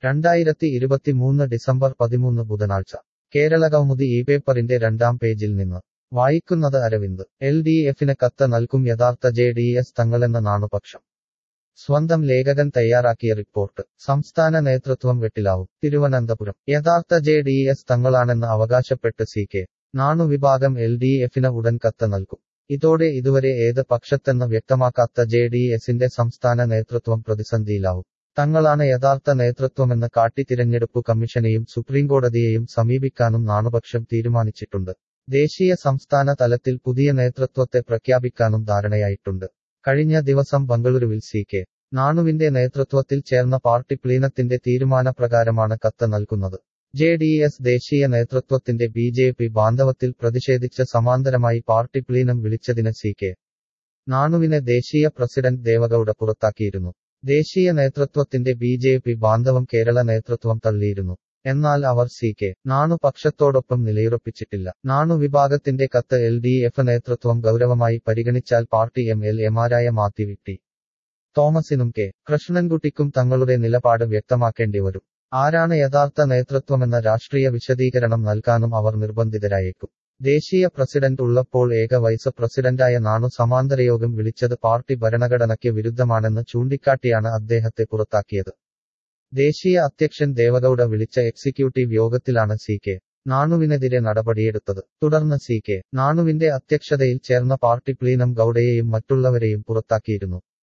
രണ്ടായിരത്തി ഇരുപത്തിമൂന്ന് ഡിസംബർ പതിമൂന്ന് ബുധനാഴ്ച കേരളകൗമുദി ഈ പേപ്പറിന്റെ രണ്ടാം പേജിൽ നിന്ന് വായിക്കുന്നത് അരവിന്ദ് എൽ ഡി എഫിന് കത്ത് നൽകും യഥാർത്ഥ ജെ ഡി എസ് തങ്ങളെന്ന നാണുപക്ഷം സ്വന്തം ലേഖകൻ തയ്യാറാക്കിയ റിപ്പോർട്ട് സംസ്ഥാന നേതൃത്വം വെട്ടിലാവും തിരുവനന്തപുരം യഥാർത്ഥ ജെ ഡി എസ് തങ്ങളാണെന്ന് അവകാശപ്പെട്ട് സി കെ നാണു വിഭാഗം എൽ ഡി എഫിന് ഉടൻ കത്ത് നൽകും ഇതോടെ ഇതുവരെ ഏത് പക്ഷത്തെന്ന് വ്യക്തമാക്കാത്ത ജെ ഡി എസിന്റെ സംസ്ഥാന നേതൃത്വം പ്രതിസന്ധിയിലാവും തങ്ങളാണ് യഥാർത്ഥ നേതൃത്വമെന്ന് കാട്ടി തിരഞ്ഞെടുപ്പു കമ്മീഷനെയും സുപ്രീംകോടതിയെയും സമീപിക്കാനും നാണുപക്ഷം തീരുമാനിച്ചിട്ടുണ്ട് ദേശീയ സംസ്ഥാന തലത്തിൽ പുതിയ നേതൃത്വത്തെ പ്രഖ്യാപിക്കാനും ധാരണയായിട്ടുണ്ട് കഴിഞ്ഞ ദിവസം ബംഗളൂരുവിൽ സി കെ നാണുവിന്റെ നേതൃത്വത്തിൽ ചേർന്ന പാർട്ടി പ്ലീനത്തിന്റെ തീരുമാനപ്രകാരമാണ് കത്ത് നൽകുന്നത് ജെ ഡി എസ് ദേശീയ നേതൃത്വത്തിന്റെ ബി ജെ പി ബാന്ധവത്തിൽ പ്രതിഷേധിച്ച് സമാന്തരമായി പാർട്ടി പ്ലീനം വിളിച്ചതിന് സി കെ നാണുവിനെ ദേശീയ പ്രസിഡന്റ് ദേവഗൌഡ പുറത്താക്കിയിരുന്നു ദേശീയ നേതൃത്വത്തിന്റെ ബി ജെ പി ബാന്ധവം കേരള നേതൃത്വം തള്ളിയിരുന്നു എന്നാൽ അവർ സി കെ നാണു പക്ഷത്തോടൊപ്പം നിലയുറപ്പിച്ചിട്ടില്ല നാണു വിഭാഗത്തിന്റെ കത്ത് എൽ ഡി എഫ് നേതൃത്വം ഗൗരവമായി പരിഗണിച്ചാൽ പാർട്ടി എം എൽ എമാരായ മാത്യു ടി തോമസിനും കെ കൃഷ്ണൻകുട്ടിക്കും തങ്ങളുടെ നിലപാട് വ്യക്തമാക്കേണ്ടി വരും ആരാണ് യഥാർത്ഥ നേതൃത്വമെന്ന രാഷ്ട്രീയ വിശദീകരണം നൽകാനും അവർ നിർബന്ധിതരായേക്കും ദേശീയ പ്രസിഡന്റ് ഉള്ളപ്പോൾ ഏക വൈസ് പ്രസിഡന്റായ നാണു സമാന്തരയോഗം വിളിച്ചത് പാർട്ടി ഭരണഘടനയ്ക്ക് വിരുദ്ധമാണെന്ന് ചൂണ്ടിക്കാട്ടിയാണ് അദ്ദേഹത്തെ പുറത്താക്കിയത് ദേശീയ അധ്യക്ഷൻ ദേവഗൌഡ വിളിച്ച എക്സിക്യൂട്ടീവ് യോഗത്തിലാണ് സി കെ നാണുവിനെതിരെ നടപടിയെടുത്തത് തുടർന്ന് സി കെ നാണുവിന്റെ അധ്യക്ഷതയിൽ ചേർന്ന പാർട്ടി പ്ലീനം ഗൌഡയെയും മറ്റുള്ളവരെയും പുറത്താക്കിയിരുന്നു